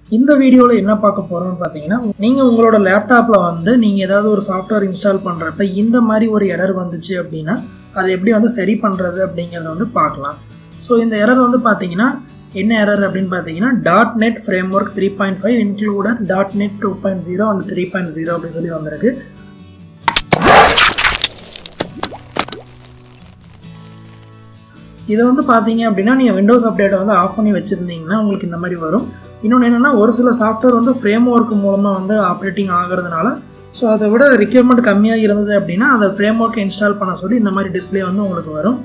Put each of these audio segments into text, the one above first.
இந்த வீடியோவில் என்ன பார்க்க போகிறோம்னு பார்த்தீங்கன்னா நீங்கள் உங்களோட லேப்டாப்பில் வந்து நீங்கள் ஏதாவது ஒரு சாஃப்ட்வேர் இன்ஸ்டால் பண்ணுறப்ப இந்த மாதிரி ஒரு எரர் வந்துச்சு அப்படின்னா அதை எப்படி வந்து சரி பண்ணுறது அப்படிங்கிறத வந்து பார்க்கலாம் ஸோ இந்த எரர் வந்து பார்த்தீங்கன்னா என்ன எரர் அப்படின்னு பார்த்தீங்கன்னா dot net framework three point five included dot net two point zero and three point zero அப்படின்னு சொல்லி வந்திருக்கு இதை வந்து பார்த்தீங்க அப்படின்னா நீங்கள் விண்டோஸ் அப்டேட்டை வந்து ஆஃப் பண்ணி வச்சுருந்தீங்கன்னா உங்களுக்கு இந்த மாதிரி வரும் இன்னொன்று என்னென்னா ஒரு சில சாஃப்ட்வேர் வந்து ஃப்ரேம் ஒர்க் மூலமாக வந்து ஆப்ரேட்டிங் ஆகிறதுனால ஸோ அதை விட ரிக்யர்மெண்ட் கம்மியாக இருந்தது அப்படின்னா அதை ஃப்ரேம் ஒர்க் இன்ஸ்டால் பண்ண சொல்லி இந்த மாதிரி டிஸ்பிளே வந்து உங்களுக்கு வரும்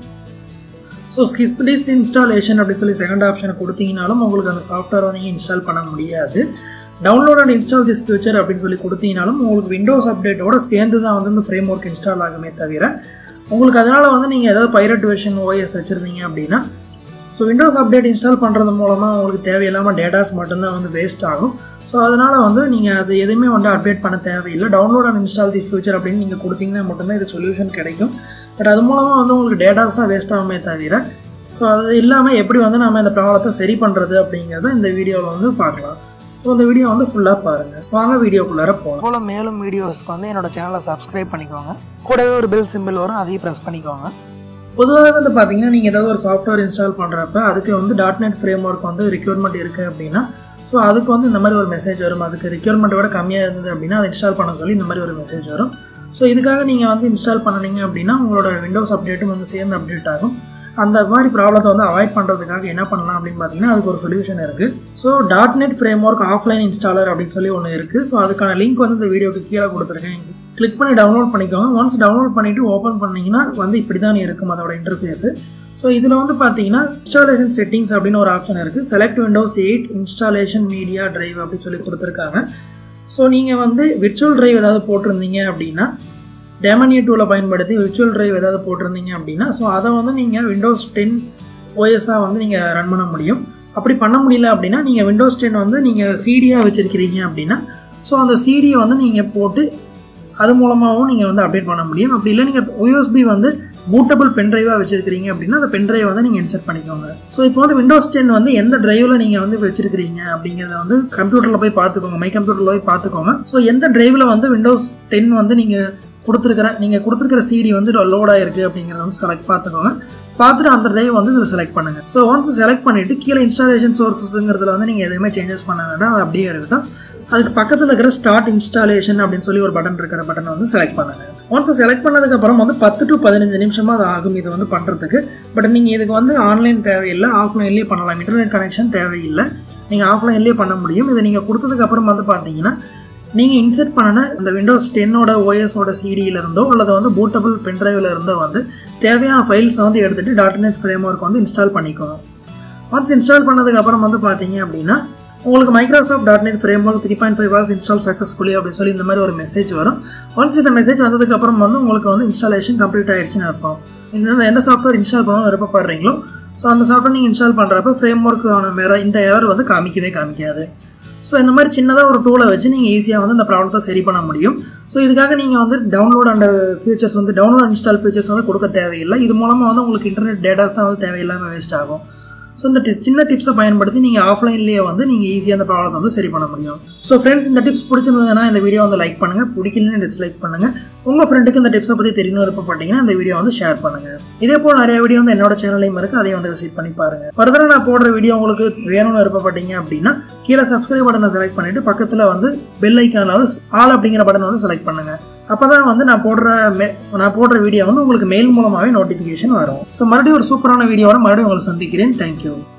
ஸோ ஸ்கிப் டிஸ் இன்ஸ்டாலேஷன் அப்படின்னு சொல்லி செகண்ட் ஆப்ஷனை கொடுத்தீங்கனாலும் உங்களுக்கு அந்த சாஃப்ட்வேர் வந்து நீங்கள் இன்ஸ்டால் பண்ண முடியாது download and install this feature அப்படின்னு சொல்லி கொடுத்தீங்கனாலும் உங்களுக்கு விண்டோஸ் அப்டேட்டோட சேர்ந்து தான் வந்து இந்த ஃப்ரேம் ஒர்க் இன்ஸ்டால் ஆகுமே தவிர உங்களுக்கு அதனால் வந்து நீங்கள் ஏதாவது பைரட் வெர்ஷன் ஓஎஸ் வச்சுருந்தீங்க அப்படின்னா ஸோ விண்டோஸ் அப்டேட் இன்ஸ்டால் பண்ணுறது மூலமாக உங்களுக்கு தேவையில்லாமல் டேட்டாஸ் மட்டும்தான் வந்து வேஸ்ட் ஆகும் ஸோ அதனால் வந்து நீங்கள் அது எதுவுமே வந்து அப்டேட் பண்ண தேவையில்லை download and install the feature அப்படின்னு நீங்கள் கொடுத்தீங்கன்னா மட்டும்தான் இது சொல்யூஷன் கிடைக்கும் பட் அது மூலமாக வந்து உங்களுக்கு டேட்டாஸ் தான் வேஸ்ட் ஆகுமே தவிர ஸோ அது இல்லாமல் எப்படி வந்து நம்ம இந்த ப்ராப்ளத்தை சரி பண்ணுறது அப்படிங்கிறத இந்த வீடியோவில் வந்து பார்க்கலாம் ஸோ இந்த வீடியோ வந்து ஃபுல்லாக பாருங்கள் வாங்க வீடியோக்குள்ளார போகலாம் போல் மேலும் வீடியோஸ்க்கு வந்து என்னோட சேனலை சப்ஸ்கிரைப் பண்ணிக்கோங்க கூடவே ஒரு பெல் சிம்பிள் வரும் அதையும் ப்ரெஸ் பண்ணிக்கோங்க பொதுவாக வந்து பார்த்தீங்கன்னா நீங்கள் ஏதாவது ஒரு சாஃப்ட்வேர் இன்ஸ்டால் பண்ணுறப்ப அதுக்கு வந்து டாட் நெட் ஃப்ரேம் ஒர்க் வந்து ரிக்யூர்மெண்ட் இருக்குது அப்படின்னா ஸோ அதுக்கு வந்து இந்த மாதிரி ஒரு மெசேஜ் வரும் அதுக்கு ரிக்யூர்மெண்ட்டை விட கம்மியாக இருந்தது அப்படின்னா அதை இன்ஸ்டால் பண்ண சொல்லி இந்த மாதிரி ஒரு மெசேஜ் வரும் ஸோ இதுக்காக நீங்கள் வந்து இன்ஸ்டால் பண்ணினீங்க அப்படின்னா உங்களோட விண்டோஸ் அப்டேட்டும் வந்து சேர்ந்து அப்டேட் ஆகும் அந்த மாதிரி ப்ராப்ளத்தை வந்து அவாய்ட் பண்ணுறதுக்காக என்ன பண்ணலாம் அப்படின்னு பார்த்தீங்கன்னா அதுக்கு ஒரு சொல்யூஷன் இருக்குது so dot net framework offline installer அப்படின்னு சொல்லி ஒன்று இருக்குது ஸோ அதுக்கான லிங்க் வந்து இந்த வீடியோக்கு கீழே கொடுத்துருக்கேன் கிளிக் பண்ணி டவுன்லோட் பண்ணிக்கோங்க ஒன்ஸ் டவுன்லோட் பண்ணிவிட்டு ஓப்பன் பண்ணிங்கன்னா வந்து இப்படி தான் இருக்கும் அதோட இன்டர்ஃபேஸு ஸோ இதில் வந்து பார்த்தீங்கன்னா இன்ஸ்டாலேஷன் செட்டிங்ஸ் அப்படின்னு ஒரு ஆப்ஷன் இருக்குது select Windows eight installation media drive அப்படின்னு சொல்லி கொடுத்துருக்காங்க ஸோ நீங்கள் வந்து விர்ச்சுவல் ட்ரைவ் ஏதாவது போட்டிருந்தீங்க அப்படின்னா டெமனிய டூலை பயன்படுத்தி விர்ச்சுவல் ட்ரைவ் ஏதாவது போட்டிருந்தீங்க அப்படின்னா ஸோ அதை வந்து நீங்கள் விண்டோஸ் டென் ஓஎஸ்ஸாக வந்து நீங்கள் ரன் பண்ண முடியும் அப்படி பண்ண முடியல அப்படின்னா நீங்கள் விண்டோஸ் டென் வந்து நீங்கள் சிடியாக வச்சுருக்கிறீங்க அப்படின்னா ஸோ அந்த சிடியை வந்து நீங்கள் போட்டு அது மூலமாகவும் நீங்கள் வந்து அப்டேட் பண்ண முடியும் அப்படி இல்லை நீங்கள் யூஎஸ்பி வந்து பூட்டபிள் பென்ட்ரைவாக வச்சிருக்கிறீங்க அப்படின்னா அந்த பென்ட்ரைவ் வந்து நீங்கள் இன்சர்ட் பண்ணிக்கோங்க ஸோ இப்போ வந்து விண்டோஸ் டென் வந்து எந்த டிரைவில் நீங்கள் வந்து வச்சிருக்கிறீங்க அப்படிங்கிறத வந்து கம்ப்யூட்டரில் போய் பார்த்துக்கோங்க மை கம்ப்யூட்டரில் போய் பார்த்துக்கோங்க ஸோ எந்த டிரைவில் வந்து விண்டோஸ் டென் வந்து நீங்கள் கொடுத்துருக்கிற நீங்கள் கொடுத்துருக்கிற சிடி வந்து லோட் ஆயிருக்கு அப்படிங்கிறத வந்து செலக்ட் பார்த்துக்கோங்க பார்த்துட்டு அந்த டிரைவ் வந்து இதில் செலக்ட் பண்ணுங்கள் ஸோ ஒன்ஸ் செலக்ட் பண்ணிவிட்டு கீழே இன்ஸ்டாலேஷன் சோர்ஸஸுங்கிறதுல வந்து நீங்கள் எதுவுமே சேஞ்சஸ் பண்ண வேண்டாம் அது அப்படியே இருக்கட்டும் அதுக்கு பக்கத்தில் இருக்கிற ஸ்டார்ட் இன்ஸ்டாலேஷன் அப்படின்னு சொல்லி ஒரு பட்டன் இருக்கிற பட்டனை வந்து செலக்ட் பண்ணுங்க ஒன்ஸ் செலக்ட் பண்ணதுக்கப்புறம் வந்து பத்து டு பதினஞ்சு நிமிஷமாக அது ஆகும் இது வந்து பண்ணுறதுக்கு பட் நீங்கள் இதுக்கு வந்து ஆன்லைன் தேவையில்லை ஆஃப்லைன்லேயே பண்ணலாம் இன்டர்நெட் கனெக்ஷன் தேவையில்லை நீங்கள் ஆஃப்லைன்லேயே பண்ண முடியும் இதை நீங்கள் கொடுத்ததுக்கப்புறம் வந்து பார்த்தீங்கன்னா நீங்கள் இன்செர்ட் பண்ணின இந்த விண்டோஸ் டென்னோட ஓஎஸோட சிடியிலிருந்தோ அல்லது வந்து பூட்டபிள் பென்ட்ரைவில் இருந்தோ வந்து தேவையான ஃபைல்ஸை வந்து எடுத்துகிட்டு டாட் நெட் ஃப்ரேம் ஒர்க் வந்து இன்ஸ்டால் பண்ணிக்கோங்க ஒன்ஸ் இன்ஸ்டால் பண்ணதுக்கப்புறம் வந்து பார்த்தீங்க அப்படின்னா உங்களுக்கு Microsoft dot net framework three point five hours install successfully அப்படின்னு சொல்லி இந்த மாதிரி ஒரு மெசேஜ் வரும் ஒன்ஸ் இந்த மெசேஜ் வந்ததுக்கப்புறம் வந்து உங்களுக்கு வந்து இன்ஸ்டாலேஷன் கம்ப்ளீட் ஆயிடுச்சுன்னு அர்த்தம் இந்த எந்த சாஃப்ட்வேர் இன்ஸ்டால் பண்ண விருப்பப்படுறீங்களோ ஸோ அந்த சாஃப்ட்வேர் நீங்கள் இன்ஸ்டால் பண்ணுறப்ப ஃப்ரேம் ஒர்க்கான மேலே இந்த எரர் வந்து காமிக்கவே காமிக்காது ஸோ இந்த மாதிரி சின்னதாக ஒரு டூலை வச்சு நீங்கள் ஈஸியாக வந்து இந்த ப்ராப்ளத்தை சரி பண்ண முடியும் ஸோ இதுக்காக நீங்கள் வந்து டவுன்லோட் அண்ட் ஃபீச்சர்ஸ் வந்து டவுன்லோட் இன்ஸ்டால் ஃபீச்சர்ஸ் வந்து கொடுக்க தேவையில்லை இது மூலமாக வந்து உங்களுக்கு இன்டர்நெட் டேட்டாஸ் தான் வந்து தேவையில்லாமல் வேஸ்ட் ஆகும் ஸோ இந்த டிப் சின்ன டிப்ஸை பயன்படுத்தி நீங்கள் ஆஃப்லைன்லேயே வந்து நீங்கள் ஈஸியாக அந்த ப்ராப்ளத்தை வந்து சரி பண்ண முடியும் ஸோ ஃப்ரெண்ட்ஸ் இந்த டிப்ஸ் பிடிச்சிருந்ததுன்னா இந்த வீடியோ வந்து லைக் பண்ணுங்கள் பிடிக்கலன்னு டிஸ்லைக் பண்ணுங்கள் உங்கள் ஃப்ரெண்டுக்கு இந்த டிப்ஸை பற்றி தெரியணும் விருப்பப்பட்டீங்கன்னா இந்த வீடியோ வந்து ஷேர் பண்ணுங்கள் இதே போல் நிறைய வீடியோ வந்து என்னோட சேனலையும் இருக்குது அதையும் வந்து விசிட் பண்ணி பாருங்கள் ஃபர்தராக நான் போடுற வீடியோ உங்களுக்கு வேணும்னு விருப்பப்பட்டீங்க அப்படின்னா கீழே சப்ஸ்கிரைப் பட்டனை செலக்ட் பண்ணிவிட்டு பக்கத்தில் வந்து பெல் ஐக்கான ஆல் அப்படிங்கிற பட்டனை வந்து செலக்ட் பண்ணுங்கள் அப்போ தான் வந்து நான் போடுற மே நான் போடுற வீடியோ வந்து உங்களுக்கு மெயில் மூலமாகவே நோட்டிஃபிகேஷன் வரும் ஸோ மறுபடியும் ஒரு சூப்பரான வீடியோவோட மறுபடியும் உங்களை சந்திக்கிறேன் தேங்க்யூ